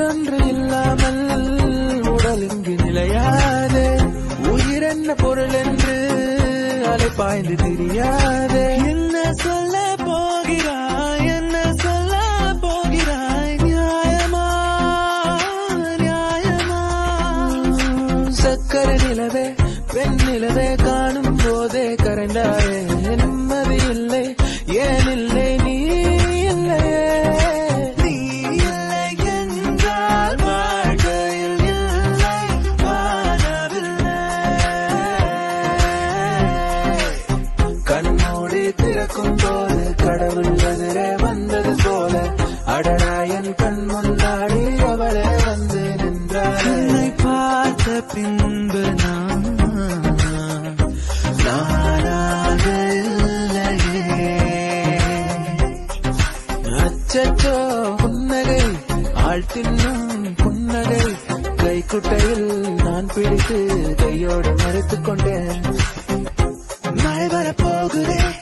உயிரொன்று இல்லாமல் உடல் இங்கு நிலையாது உயிர் என்ன பொருள் என்று அலை பாய்ந்து தெரியாது என்ன சொல்ல போகிறாய் என்ன சொல்ல போகிறாய் நியாயமா நியாயமா சக்கரை நிலவே பெண் நிலவே காணும் போதே கரைந்தாயே நிம்மதி இல்லை ஏன் இல்லை நீ இல்லையே நீ இல்லை என்றால் வாழ்க்கையில் இல்லை வாழவில்லை கண்மூடி திறக்கும் போது கடவுள் எதிரே வந்தது போல அடராயன் கண் முன்னாடி அவளே வந்து நின்றாள் என்னை பார்த்த பின்பு நான் நானாக இல்லையே அச்சச்சோ புன்னகை ஆள் தின்னும் புன்னகை கைக்குட்டையில் நான் பிடித்து கையோடு மறைத்துக் கொண்டேன் மழை வரப்போகுதே